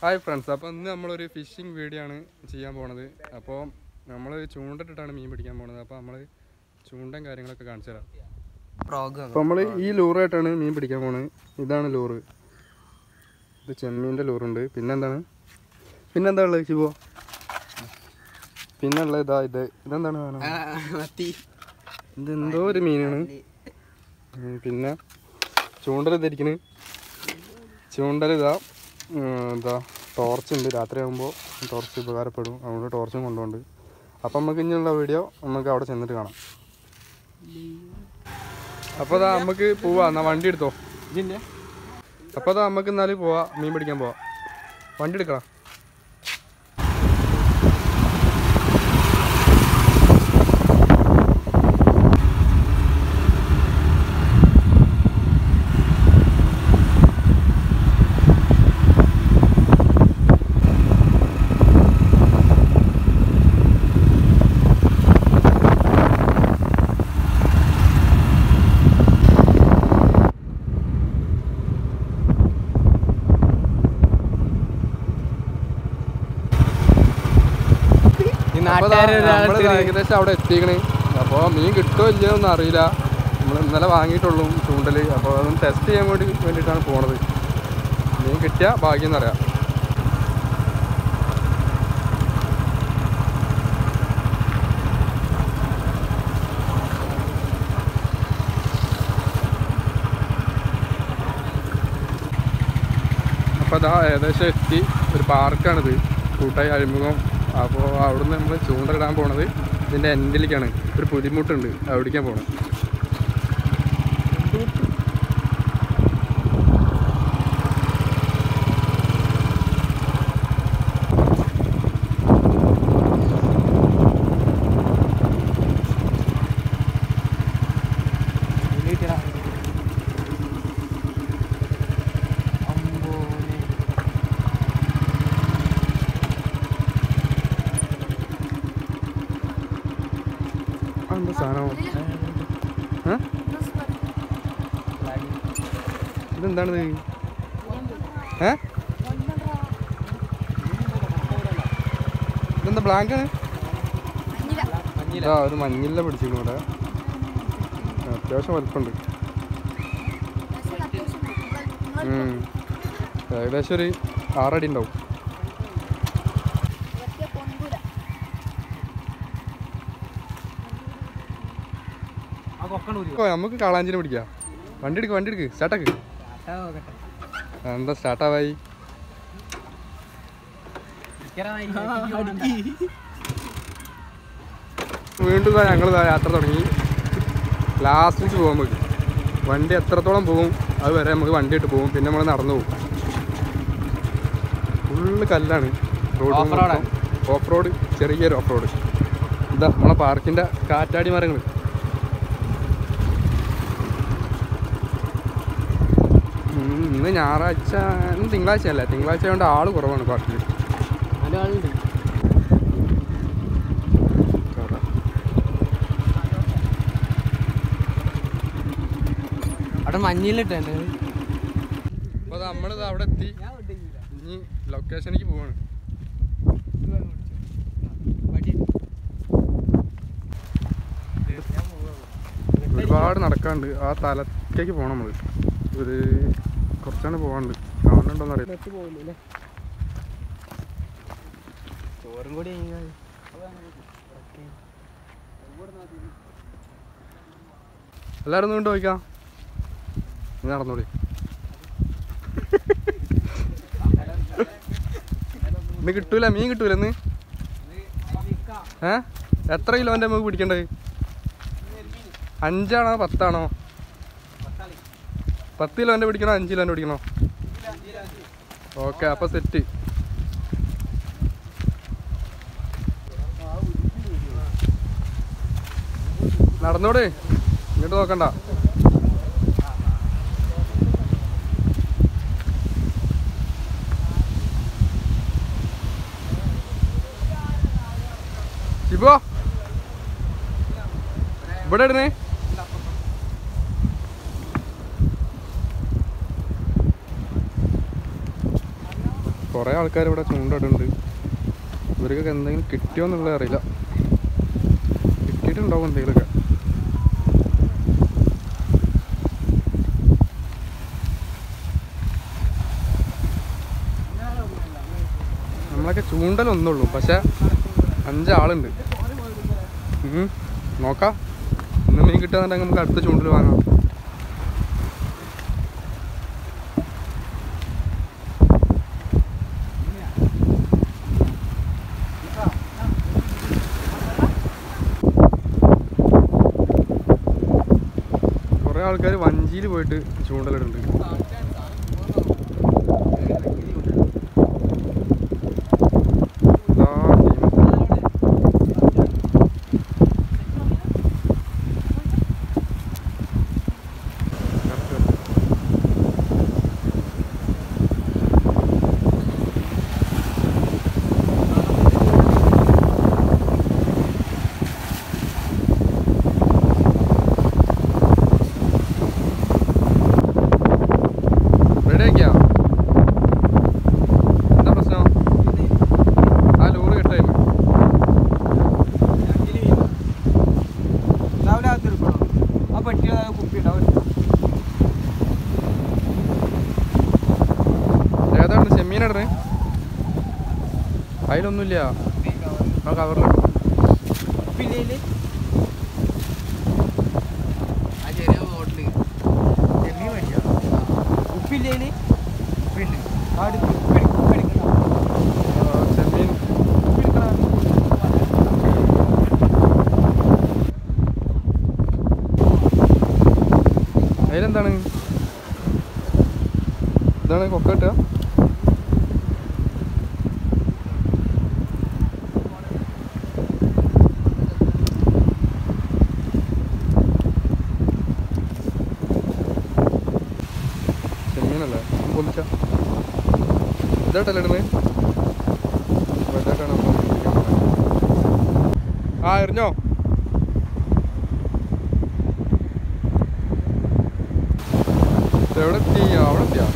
Hi friends അപ്പോൾ ഇന്ന് നമ്മളൊരു ഫിഷിംഗ് വീഡിയോ ആണ് ചെയ്യാൻ പോണത് അപ്പോൾ നമ്മൾ ചൂണ്ടിട്ടിട്ടാണ് മീൻ പിടിക്കാൻ പോണത് അപ്പോൾ നമ്മൾ ചൂണ്ടയും കാര്യങ്ങളൊക്കെ കാണിച്ചു തരാം പ്രോഗ്രാം അപ്പോൾ നമ്മൾ ഈ ലൂറായിട്ടാണ് മീൻ പിടിക്കാൻ പോണത് ഇതാണ് ലൂറ് ഇത് ചെമ്മീൻ്റെ ലൂറുണ്ട് പിന്നെന്താണ് പിന്നെന്താ ഉള്ളത് ശിവോ പിന്നെ ഉള്ളത് ഇതാ ഇത് ഇതെന്താണ് സാധനം? മത്തി ഇത് എന്തോ ഒരു മീനാണ് ഉം, പിന്നെ ചൂണ്ടൽ ധരിക്കണ് ചൂണ്ടൽ ഇതാ ഉം, എന്താ ടോർച്ച് ഉണ്ട് രാത്രി ആകുമ്പോൾ ടോർച്ച് ഉപകാരപ്പെടും അതുകൊണ്ട് ടോർച്ചും കൊണ്ടുപോണ്ട് അപ്പം നമുക്ക് ഇനിയുള്ള വീഡിയോ നമുക്ക് അവിടെ ചെന്നിട്ട് കാണാം അപ്പോൾ അതാ നമുക്ക് പോവാ എന്നാ വണ്ടി എടുത്തോ ഇതിന്റെ അപ്പോൾ അതാ നമുക്ക് എന്നാലും പോവാ മീൻ പിടിക്കാൻ പോവാ വണ്ടി എടുക്കണം ഈ അപ്പോൾ ദാ നാട്ടുകാരെ നമ്മള് ദാ ഏകദേശം അവിടെ എത്തിക്കണ് അപ്പോൾ മീൻ കിട്ടുമോ ഇല്ലയോ ഒന്നും അറിയില്ല നമ്മൾ ഇന്നലെ വാങ്ങിയിട്ടുള്ളൂ ചൂണ്ടൽ അപ്പോൾ അതൊന്ന് ടെസ്റ്റ് ചെയ്യാൻ വേണ്ടി വേണ്ടിയിട്ടാണ് പോണത് മീൻ കിട്ടിയാൽ ഭാഗ്യം എന്നറിയാം അപ്പോൾ അതാ ഏകദേശം എത്തി ഒരു പാർക്കാണിത് കൂട്ടായി അഴിമുഖം അപ്പോൾ അവിടുന്ന് നമ്മൾ ചൂണ്ടലിടാൻ പോണത് ഇതിൻ്റെ എൻഡിലേക്കാണ് ഒരു പുലിമുട്ടുണ്ട് അവിടേക്കാണ് പോണത് എന്താ സാധനം ഏ? ഇതെന്താണിത് ഏ ഇതെന്താ ബ്ലാങ്കാണ് ഇതാ ഒരു മഞ്ഞില്ല പിടിച്ചിരുന്നു ഇവിടെ അത്യാവശ്യം വലുപ്പമുണ്ട് ഉം. ഏകദേശം ഒരു ആറടി ഉണ്ടാവും ഓ, നമുക്ക് കാളാഞ്ചിനെ പിടിക്കാം വണ്ടി എടുക്ക് വണ്ടി എടുക്ക് സ്റ്റാർട്ടാക്ക് എന്താ സ്റ്റാർട്ടാവായി വീണ്ടും ഞങ്ങൾ യാത്ര തുടങ്ങി ലാസ്റ്റിച്ച് പോകാൻ നമുക്ക് വണ്ടി എത്രത്തോളം പോകും അത് വരെ നമുക്ക് വണ്ടി ഇട്ട് പോകും പിന്നെ നമ്മൾ നടന്നു പോകും ഫുള്ള് കല്ലാണ് Off road ആ? ഓഫ് റോഡ് ചെറിയൊരു ഓഫ് റോഡ് ഇതാ നമ്മളെ പാർക്കിൻ്റെ കാറ്റാടി മരങ്ങൾ ഇന്ന് ഞായറാഴ്ച ഇന്ന് തിങ്കളാഴ്ച അല്ലേ തിങ്കളാഴ്ച ആയതുകൊണ്ട് ആള് കുറവാണ് പാർക്കിൽ അവിടെ മഞ്ഞിലിട്ടുണ്ട് അപ്പോൾ നമ്മളിത് അവിടെ എത്തി ഇനി ലൊക്കേഷനിലേക്ക് പോവാണ് ഒരുപാട് നടക്കാണ്ട് ആ തലക്കേക്ക് പോകണം നമ്മൾ ഒരു കുറച്ചാണ് പോകാണ്ട് കാണുന്നുണ്ടോന്ന് അറിയില്ല ചോറും കൂടി കഴിഞ്ഞാൽ എല്ലാവരും ഒന്ന് കൊണ്ട് പോയിക്കാം നീ നടന്നോളി ഇന്ന് കിട്ടൂല മീൻ കിട്ടൂല ഇന്ന് ഏ എത്ര കിലോൻ്റെ നമുക്ക് പിടിക്കണ്ടത് അഞ്ചാണോ പത്താണോ പത്ത് കിലോൻ്റെ പിടിക്കണോ അഞ്ച് കിലോൻ്റെ പിടിക്കണോ ഓക്കെ അപ്പോൾ സെറ്റ് നടന്നോട് ഇങ്ങോട്ട് നോക്കണ്ട ശിബോ ഇവിടെ ഇടുന്നേ കുറേ ആൾക്കാർ ഇവിടെ ചൂണ്ടിടുന്നുണ്ട് ഇവർക്കൊക്കെ എന്തെങ്കിലും കിട്ടിയോ എന്നുള്ളത് അറിയില്ല കിട്ടിയിട്ടുണ്ടാവും എന്തെങ്കിലുമൊക്കെ നമ്മളൊക്കെ ചൂണ്ടലൊന്നുള്ളൂ പക്ഷെ അഞ്ചാളുണ്ട് ഉം. നോക്കാം ഇന്ന് മീൻ കിട്ടുകയെന്നുണ്ടെങ്കിൽ നമുക്ക് അടുത്ത ചൂണ്ടൽ വാങ്ങാം കുറേ ആൾക്കാർ വഞ്ചിയിൽ പോയിട്ട് ചൂണ്ടലിടുന്നുണ്ട് ഇതാ ടീം. റെഡി ആക്കിയാ എന്താ പ്രശ്നം ആ ലോറി കെട്ടായി രാവിലെ അകത്ത് എടുക്കണോ ആ പെട്ടി കുപ്പി ഉണ്ടാവും ഏതാണ് ചെമ്മീനിടണേ അതിലൊന്നുമില്ല ആ കവറിലിട്ടു ഉപ്പില്ലേ ആ ചെറിയ ബോട്ടില് ചെമ്മീൻ മേടിച്ചാ ഉപ്പില്ലേ ഉപ്പിണ്ട് ആ എടുക്ക് ഉപ്പ് എടുക്ക് ഉപ്പ് എടുക്കണോ ചെമ്മീൻ ഉപ്പ് എടുക്കണോ അതിലെന്താണ് ഇതാണ് കൊക്ക കിട്ടുക ചെമ്മീനല്ലേ പൊന്നിച്ച ഇതായിട്ടല്ലേ ഇടുന്നത് വലുതായിട്ടാണ് നമ്മൾ പിടിക്കാൻ പോകുന്നത്. ആ എറിഞ്ഞോ എവിടെ എത്തി അവിടെ എത്തിയാ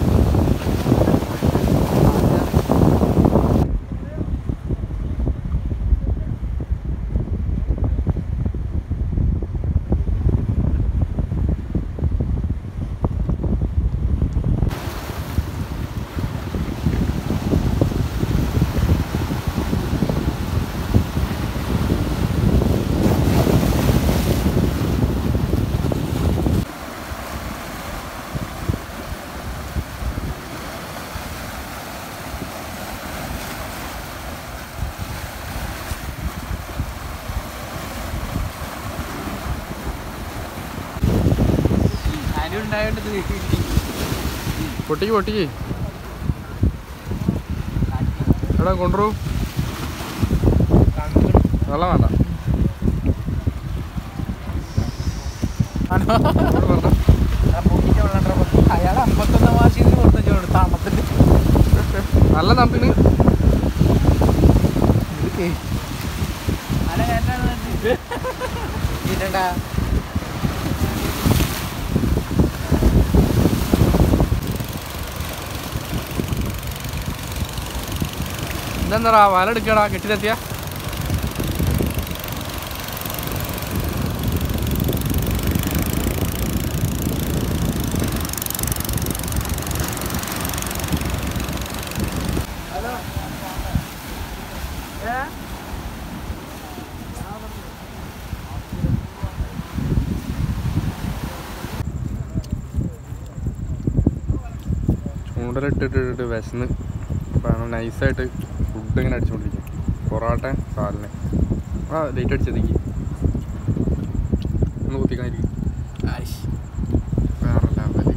ആരും ഉണ്ടായോണ്ട് ഇത് കിട്ടി പൊട്ടിക്ക് പൊട്ടിക്ക് എടാ കൊണ്ടുവരൂ വെള്ളം വേണ്ട ഇവിടെ വേണ്ട. അയാൾ അമ്പത്തൊന്നാം വാർഷികത്തിന് കൊടുത്തു കൊടുത്ത അമ്പത്തിന്റെ നല്ല തമ്പിന് ഇല്ലടാ ഇതെന്താ വല എടുക്കടാ കെട്ടിലെത്തിയ ചൂണ്ടലിട്ടിട്ടിട്ട് വിശന്ന് അപ്പോൾ നൈസായിട്ട് ഫുഡ് ഇങ്ങനെ അടിച്ചുകൊണ്ടിരിക്കും പൊറോട്ട സാലിന് ആ ലൈറ്റ് അടിച്ചതേക്ക് ഒന്ന് കുത്തിക്കാനിരിക്കും വേറെ ലെവല്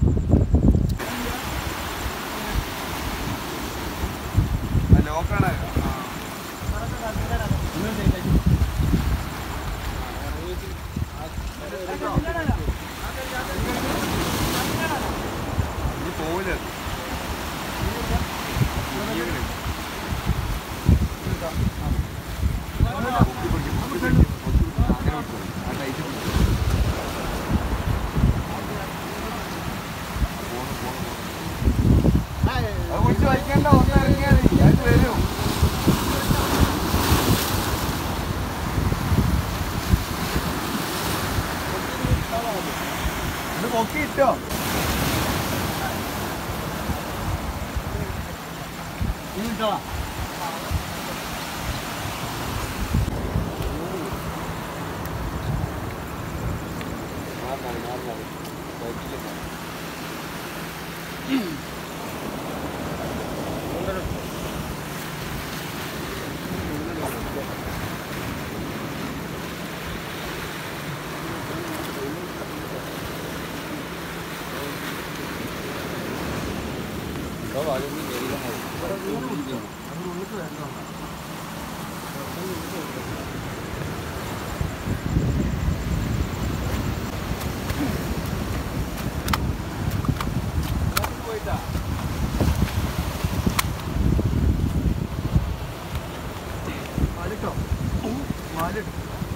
വലിക്കണ്ട ഒന്ന് ഇറങ്ങി കിട്ടോ മാലിട്ടോ മാലിട്ടോ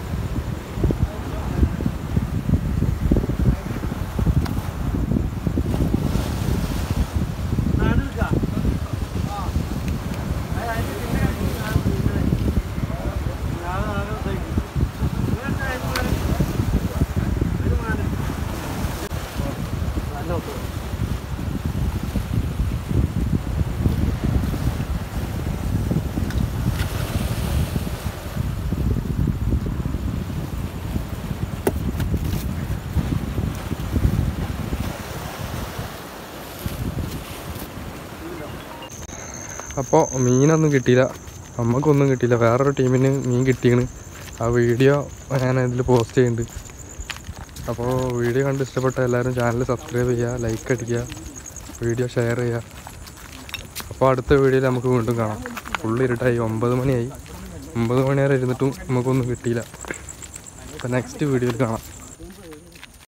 അപ്പോൾ മീനൊന്നും കിട്ടിയില്ല നമുക്കൊന്നും കിട്ടിയില്ല വേറൊരു ടീമിന് മീൻ കിട്ടിയാണ് ആ വീഡിയോ ഞാൻ ഇതിൽ പോസ്റ്റ് ചെയ്യുന്നുണ്ട് അപ്പോൾ വീഡിയോ കണ്ട് ഇഷ്ടപ്പെട്ട എല്ലാവരും ചാനൽ സബ്സ്ക്രൈബ് ചെയ്യുക ലൈക്ക് അടിക്കുക വീഡിയോ ഷെയർ ചെയ്യുക അപ്പോൾ അടുത്ത വീഡിയോയിൽ നമുക്ക് വീണ്ടും കാണാം ഫുള്ള് ഇരുട്ടായി ഒമ്പത് മണിയായി ഒമ്പത് മണി വരെ ഇരുന്നിട്ടും നമുക്കൊന്നും കിട്ടിയില്ല അപ്പോൾ നെക്സ്റ്റ് വീഡിയോയിൽ കാണാം